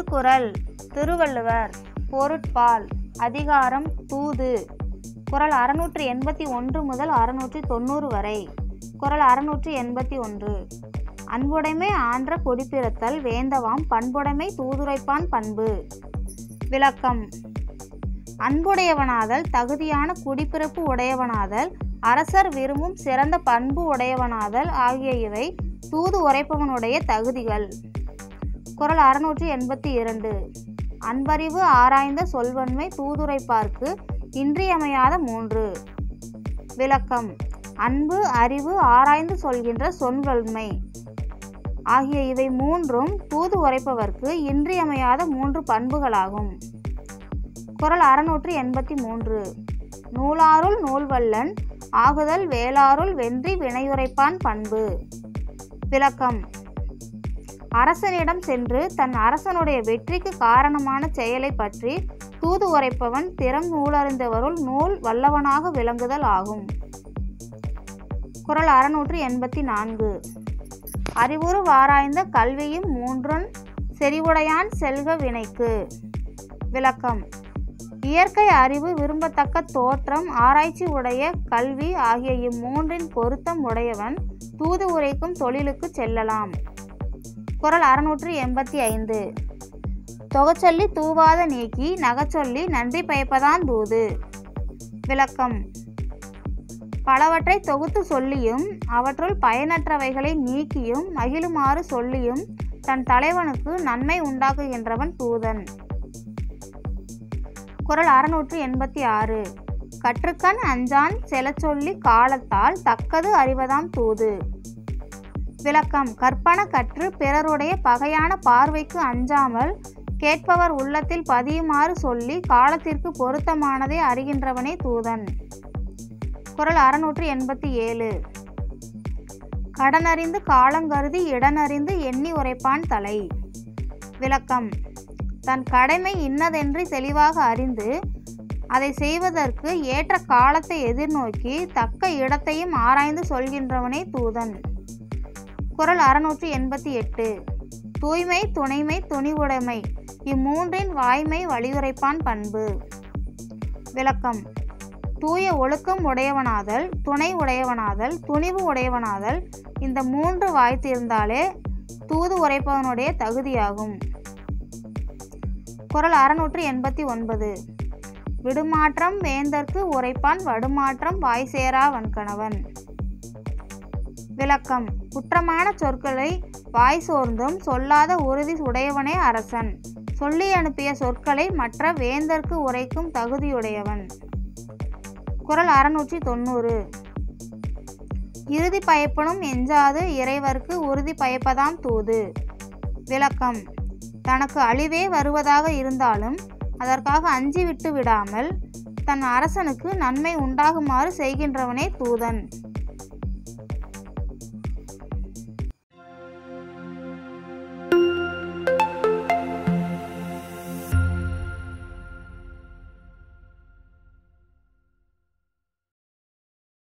திருக்குறள் திருவள்ளுவர் பொருட்பால் அதிகாரம் தூது குறள் அறுநூற்றி எண்பத்தி ஒன்று முதல் அறுநூற்றி தொண்ணூறு வரை குறள் அறுநூற்றி எண்பத்தி ஒன்று அன்புடைமை ஆன்ற குடிப்பிறத்தல் வேந்தவாம் பண்புடைமை தூதுரைப்பான் பண்பு விளக்கம் அன்புடையவனாதல் தகுதியான குடிப்பிறப்பு உடையவனாதல் அரசர் விரும்பும் சிறந்த பண்பு உடையவனாதல் ஆகிய இவை தூது உரைப்பவனுடைய தகுதிகள் குறள் அறுநூற்றி எண்பத்தி இரண்டு அன்பறிவு ஆராய்ந்த சொல்வன்மை தூதுரைப்பார்க்கு இன்றியமையாத மூன்று விளக்கம் அன்பு அறிவு ஆராய்ந்து சொல்கின்ற சொல்வன்மை ஆகிய இவை மூன்றும் தூது உரைப்பவர்க்கு இன்றியமையாத மூன்று பண்புகளாகும் குறள் அறுநூற்றி எண்பத்தி மூன்று நூலாருள் நூல்வல்லன் ஆகுதல் வேளாருள் வென்றி வினையுரைப்பான் பண்பு விளக்கம் அரசனிடம் சென்று தன் அரசனுடைய வெற்றிக்கு காரணமான செயலை பற்றி தூது உரைப்பவன் திறம் நூலறிந்தவருள் நூல் வல்லவனாக விளங்குதல் ஆகும் குறள் அறுநூற்றி எண்பத்தி நான்கு அறிவுறு வாராய்ந்த கல்வியும் மூன்றன் செறிவுடையான் செல்க வினைக்கு விளக்கம் இயற்கை அறிவு விரும்பத்தக்க தோற்றம் ஆராய்ச்சி உடைய கல்வி ஆகிய இம்மூன்றின் பொருத்தம் உடையவன் தூது உரைக்கும் தொழிலுக்கு செல்லலாம் குறள் அறுநூற்றி எண்பத்தி ஐந்து தொகச்சொல்லி தூவாத நீக்கி நகச்சொல்லி நன்றி பயப்பதான் தூது விளக்கம் பலவற்றை தொகுத்து சொல்லியும் அவற்றுள் பயனற்றவைகளை நீக்கியும் மகிழுமாறு சொல்லியும் தன் தலைவனுக்கு நன்மை உண்டாக்குகின்றவன் தூதன் குறள் அறுநூற்று எண்பத்தி ஆறு கற்றுக்கண் அஞ்சான் செலச்சொல்லி காலத்தால் தக்கது அறிவதாம் தூது விளக்கம் கற்பன கற்று பிறருடைய பகையான பார்வைக்கு அஞ்சாமல் கேட்பவர் உள்ளத்தில் பதியுமாறு சொல்லி காலத்திற்கு பொருத்தமானதை அறிகின்றவனே தூதன் குறள் அறுநூற்று எண்பத்தி ஏழு கடனறிந்து காலங்கருதி இடனறிந்து எண்ணி உரைப்பான் தலை விளக்கம் தன் கடமை இன்னதென்று தெளிவாக அறிந்து அதை செய்வதற்கு ஏற்ற காலத்தை எதிர்நோக்கி தக்க இடத்தையும் ஆராய்ந்து சொல்கின்றவனே தூதன் குறள் அறுநூற்றி எண்பத்தி எட்டு தூய்மை துணைமை துணிவுடைமை இம்மூன்றின் வாய்மை வலியுரைப்பான் பண்பு விளக்கம் தூய ஒழுக்கம் உடையவனாதல் துணை உடையவனாதல் துணிவு உடையவனாதல் இந்த மூன்று வாய்த்திருந்தாலே தூது உரைப்பவனுடைய தகுதியாகும் குறள் அறுநூற்று எண்பத்தி ஒன்பது விடுமாற்றம் வேந்தற்கு உரைப்பான் வடுமாற்றம் வாய் சேரா வன்கணவன் விளக்கம் குற்றமான சொற்களை வாய் சோர்ந்தும் சொல்லாத உறுதி உடையவனே அரசன் சொல்லி அனுப்பிய சொற்களை மற்ற வேந்தற்கு உரைக்கும் தகுதியுடையவன் குறள் அறுநூற்றி தொண்ணூறு இறுதி பயப்பனும் எஞ்சாது இறைவர்க்கு உறுதி பயப்பதாம் தூது விளக்கம் தனக்கு அழிவே வருவதாக இருந்தாலும் அதற்காக அஞ்சி விட்டு விடாமல் தன் அரசனுக்கு நன்மை உண்டாகுமாறு செய்கின்றவனே தூதன்